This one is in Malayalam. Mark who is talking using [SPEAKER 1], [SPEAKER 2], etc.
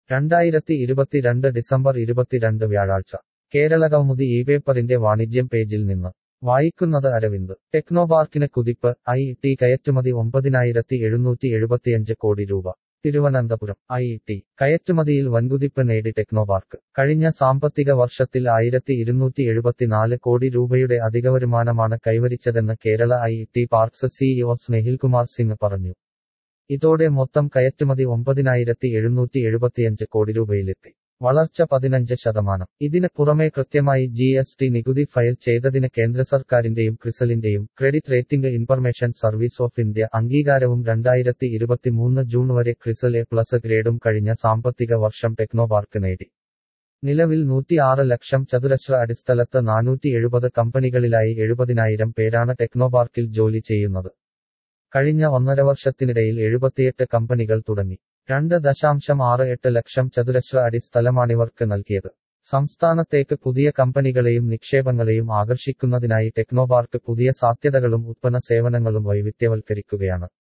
[SPEAKER 1] രണ്ടായിരത്തി ഇരുപത്തിരണ്ട് ഡിസംബർ ഇരുപത്തിരണ്ട് വ്യാഴാഴ്ച കേരള കൗമുദി ഈ പേപ്പറിന്റെ വാണിജ്യം പേജിൽ നിന്ന് വായിക്കുന്നത് അരവിന്ദ് ടെക്നോപാർക്കിന് കുതിപ്പ് ഐ ടി കയറ്റുമതി ഒമ്പതിനായിരത്തി എഴുന്നൂറ്റി എഴുപത്തിയഞ്ച് കോടി രൂപ തിരുവനന്തപുരം ഐ ടി കയറ്റുമതിയിൽ വൻകുതിപ്പ് നേടി ടെക്നോപാർക്ക് കഴിഞ്ഞ സാമ്പത്തിക വർഷത്തിൽ ആയിരത്തി ഇരുന്നൂറ്റി എഴുപത്തിനാല് കോടി രൂപയുടെ അധികവരുമാനമാണ് കൈവരിച്ചതെന്ന് Kerala I T parks CEO Snehilkumar Singh പറഞ്ഞു ഇതോടെ മൊത്തം കയറ്റുമതി ഒമ്പതിനായിരത്തി എഴുന്നൂറ്റി എഴുപത്തിയഞ്ച് കോടി രൂപയിലെത്തി വളർച്ച പതിനഞ്ച് ശതമാനം ഇതിന് പുറമെ കൃത്യമായി ജി എസ് ടി നികുതി ഫയൽ ചെയ്തതിന് കേന്ദ്ര സർക്കാരിന്റെയും ക്രിസലിന്റെയും credit rating information service of India അംഗീകാരവും രണ്ടായിരത്തി ഇരുപത്തിമൂന്ന് ജൂൺ വരെ ക്രിസൽ എ പ്ലസ് ഗ്രേഡും കഴിഞ്ഞ സാമ്പത്തിക വർഷം ടെക്നോപാർക്ക് നേടി നിലവിൽ നൂറ്റിയാറ് ലക്ഷം ചതുരശ്ര അടിസ്ഥലത്ത് നാനൂറ്റി എഴുപത് കമ്പനികളിലായി എഴുപതിനായിരം പേരാണ് ടെക്നോപാർക്കിൽ ജോലി ചെയ്യുന്നത് കഴിഞ്ഞ ഒന്നര വർഷത്തിനിടയിൽ എഴുപത്തിയെട്ട് കമ്പനികൾ തുടങ്ങി രണ്ട് ദശാംശം ആറ് എട്ട് ലക്ഷം ചതുരശ്ര അടി സ്ഥലമാണിവർക്ക് നൽകിയത് സംസ്ഥാനത്തേക്ക് പുതിയ കമ്പനികളെയും നിക്ഷേപങ്ങളെയും ആകർഷിക്കുന്നതിനായി ടെക്നോപാർക്ക് പുതിയ സാധ്യതകളും ഉത്പന്ന സേവനങ്ങളും വൈവിധ്യവൽക്കരിക്കുകയാണ്